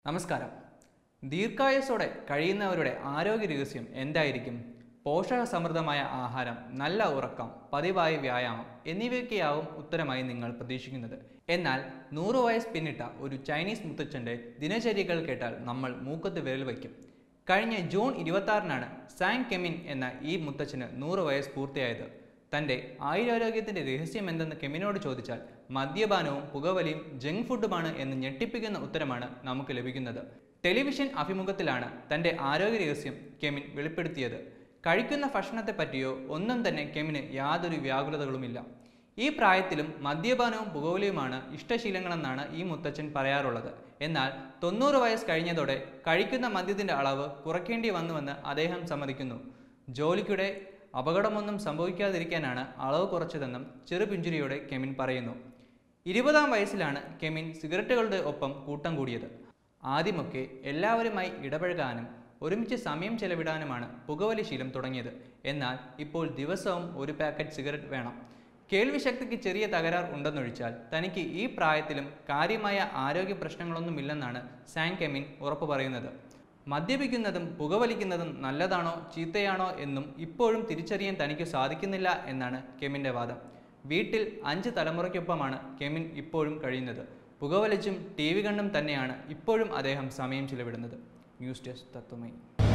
നമസ്കാരം ദീർഘായുസോടെ കഴിയുന്നവരുടെ ആരോഗ്യ രഹസ്യം എന്തായിരിക്കും പോഷക സമൃദ്ധമായ ആഹാരം നല്ല ഉറക്കം പതിവായ വ്യായാമം എന്നിവയൊക്കെയാവും ഉത്തരമായി നിങ്ങൾ പ്രതീക്ഷിക്കുന്നത് എന്നാൽ നൂറ് വയസ്സ് പിന്നിട്ട ഒരു ചൈനീസ് മുത്തച്ഛൻ്റെ ദിനചര്യകൾ കേട്ടാൽ നമ്മൾ മൂക്കത്ത് വിരൽ വയ്ക്കും കഴിഞ്ഞ ജൂൺ ഇരുപത്തി സാങ് കെമിൻ എന്ന ഈ മുത്തച്ഛന് നൂറ് വയസ്സ് പൂർത്തിയായത് തൻ്റെ ആയുരാരോഗ്യത്തിൻ്റെ രഹസ്യം എന്തെന്ന് കെമിനോട് ചോദിച്ചാൽ മദ്യപാനവും പുകവലിയും ജങ്ക് ഫുഡുമാണ് എന്ന് ഞെട്ടിപ്പിക്കുന്ന ഉത്തരമാണ് നമുക്ക് ലഭിക്കുന്നത് ടെലിവിഷൻ അഭിമുഖത്തിലാണ് തൻ്റെ ആരോഗ്യ രഹസ്യം കെമിൻ വെളിപ്പെടുത്തിയത് കഴിക്കുന്ന ഭക്ഷണത്തെ പറ്റിയോ ഒന്നും തന്നെ കെമിന് യാതൊരു വ്യാകുലതകളുമില്ല ഈ പ്രായത്തിലും മദ്യപാനവും പുകവലിയുമാണ് ഇഷ്ടശീലങ്ങളെന്നാണ് ഈ മുത്തച്ഛൻ പറയാറുള്ളത് എന്നാൽ തൊണ്ണൂറ് വയസ്സ് കഴിഞ്ഞതോടെ കഴിക്കുന്ന മദ്യത്തിൻ്റെ അളവ് കുറയ്ക്കേണ്ടി വന്നുവെന്ന് അദ്ദേഹം സമ്മതിക്കുന്നു ജോലിക്കിടെ അപകടമൊന്നും സംഭവിക്കാതിരിക്കാനാണ് അളവ് കുറച്ചതെന്നും ചെറുപിഞ്ചുരിയോടെ കെമിൻ പറയുന്നു ഇരുപതാം വയസ്സിലാണ് കെമിൻ സിഗരറ്റുകളുടെ ഒപ്പം കൂട്ടം കൂടിയത് ആദ്യമൊക്കെ എല്ലാവരുമായി ഇടപഴകാനും ഒരുമിച്ച് സമയം ചെലവിടാനുമാണ് പുകവലി ശീലം തുടങ്ങിയത് എന്നാൽ ഇപ്പോൾ ദിവസവും ഒരു പാക്കറ്റ് സിഗരറ്റ് വേണം കേൾവിശക്തിക്ക് ചെറിയ തകരാർ ഉണ്ടെന്നൊഴിച്ചാൽ തനിക്ക് ഈ പ്രായത്തിലും കാര്യമായ ആരോഗ്യ പ്രശ്നങ്ങളൊന്നുമില്ലെന്നാണ് സാങ് കെമിൻ ഉറപ്പു പറയുന്നത് മദ്യപിക്കുന്നതും പുകവലിക്കുന്നതും നല്ലതാണോ ചീത്തയാണോ എന്നും ഇപ്പോഴും തിരിച്ചറിയാൻ തനിക്ക് സാധിക്കുന്നില്ല എന്നാണ് കെമിൻ്റെ വാദം വീട്ടിൽ അഞ്ച് തലമുറയ്ക്കൊപ്പമാണ് കെമിൻ ഇപ്പോഴും കഴിയുന്നത് പുകവലിച്ചും ടി വി കണ്ടും തന്നെയാണ് ഇപ്പോഴും അദ്ദേഹം സമയം ചിലവിടുന്നത് ന്യൂസ് ഡെസ്ക് തത്വമൈ